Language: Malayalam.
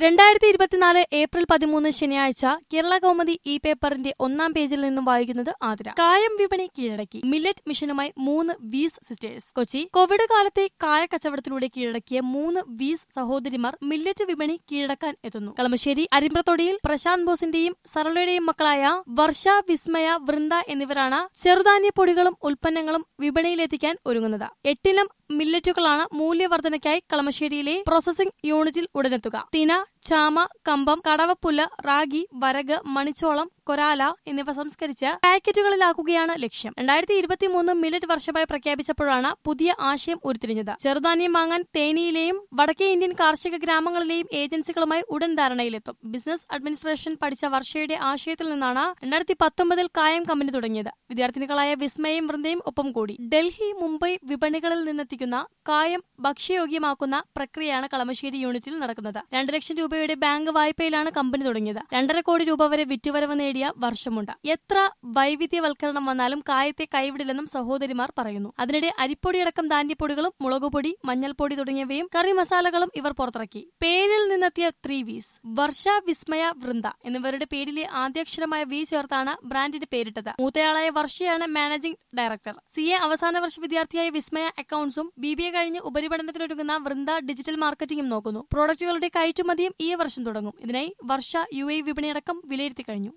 രണ്ടായിരത്തി ഇരുപത്തിനാല് ഏപ്രിൽ പതിമൂന്ന് ശനിയാഴ്ച കേരള കൗമുദി ഇ പേപ്പറിന്റെ ഒന്നാം പേജിൽ നിന്നും വായിക്കുന്നത് ആതിര കായം വിപണി കീഴടക്കി മില്ലറ്റ് മിഷനുമായി മൂന്ന് വീസ് സിസ്റ്റേഴ്സ് കൊച്ചി കോവിഡ് കാലത്തെ കായ കച്ചവടത്തിലൂടെ കീഴടക്കിയ മൂന്ന് വീസ് സഹോദരിമാർ മില്ലറ്റ് വിപണി കീഴടക്കാൻ എത്തുന്നു കളമശ്ശേരി അരിമ്പ്രത്തൊടിയിൽ പ്രശാന്ത് ബോസിന്റെയും സരളയുടെയും മക്കളായ വർഷ വിസ്മയ വൃന്ദ എന്നിവരാണ് ചെറുധാന്യ പൊടികളും ഉൽപ്പന്നങ്ങളും വിപണിയിലെത്തിക്കാൻ ഒരുങ്ങുന്നത് എട്ടിനം മില്ലറ്റുകളാണ് മൂല്യവർദ്ധനയ്ക്കായി കളമശ്ശേരിയിലെ പ്രോസസിംഗ് യൂണിറ്റിൽ ഉടനെത്തുക തിന ചാമ കമ്പം കടവപ്പുല്ല് റാഗി വരക് മണിച്ചോളം കൊരാല എന്നിവ സംസ്കരിച്ച് പാക്കറ്റുകളിലാക്കുകയാണ് ലക്ഷ്യം രണ്ടായിരത്തി ഇരുപത്തിമൂന്ന് മില്ലറ്റ് വർഷമായി പ്രഖ്യാപിച്ചപ്പോഴാണ് പുതിയ ആശയം ഉരുത്തിരിഞ്ഞത് ചെറുധാന്യം വാങ്ങാൻ തേനിയിലെയും വടക്കേ ഇന്ത്യൻ കാർഷിക ഗ്രാമങ്ങളിലെയും ഏജൻസികളുമായി ഉടൻ ധാരണയിലെത്തും ബിസിനസ് അഡ്മിനിസ്ട്രേഷൻ പഠിച്ച വർഷയുടെ ആശയത്തിൽ നിന്നാണ് രണ്ടായിരത്തി പത്തൊമ്പതിൽ കായം കമ്പനി തുടങ്ങിയത് വിദ്യാർത്ഥിനികളായ വിസ്മയും വൃന്ദയും ഒപ്പം കൂടി ഡൽഹി മുംബൈ വിപണികളിൽ നിന്നെത്തിക്കുന്ന കായം ഭക്ഷ്യയോഗ്യമാക്കുന്ന പ്രക്രിയയാണ് കളമശ്ശേരി യൂണിറ്റിൽ നടക്കുന്നത് രണ്ട് ലക്ഷം രൂപയുടെ ബാങ്ക് വായ്പയിലാണ് കമ്പനി തുടങ്ങിയത് രണ്ടര കോടി രൂപ വരെ വിറ്റുവരവ് നേടിയ വർഷമുണ്ട് എത്ര വൈവിധ്യവൽക്കരണം വന്നാലും കായത്തെ കൈവിടില്ലെന്നും സഹോദരിമാർ പറയുന്നു അതിനിടെ അരിപ്പൊടിയടക്കം ധാന്യപ്പൊടികളും മുളകുപൊടി മഞ്ഞൾപ്പൊടി തുടങ്ങിയവയും കറി മസാലകളും ഇവർ പുറത്തിറക്കി പേരിൽ നിന്നെത്തിയ ത്രീ വീസ് വർഷ വിസ്മയ വൃന്ദ എന്നിവരുടെ പേരിലെ ആദ്യാക്ഷരമായ വി ചേർത്താണ് ബ്രാൻഡിന് പേരിട്ടത് മൂത്തയാളായ വർഷയാണ് മാനേജിംഗ് ഡയറക്ടർ സി എ അവസാന വർഷ വിദ്യാർത്ഥിയായ വിസ്മയ അക്കൌണ്ട്സും ബി ബി എ കഴിഞ്ഞ് ഉപരിപഠനത്തിനൊരുങ്ങുന്ന വൃന്ദ ഡിജിറ്റൽ മാർക്കറ്റിംഗും നോക്കുന്നു പ്രോഡക്റ്റുകളുടെ കയറ്റുമതിയും ഈ വർഷം തുടങ്ങും ഇതിനായി വർഷ യു എ വിപണിയടക്കം വിലയിരുത്തി കഴിഞ്ഞു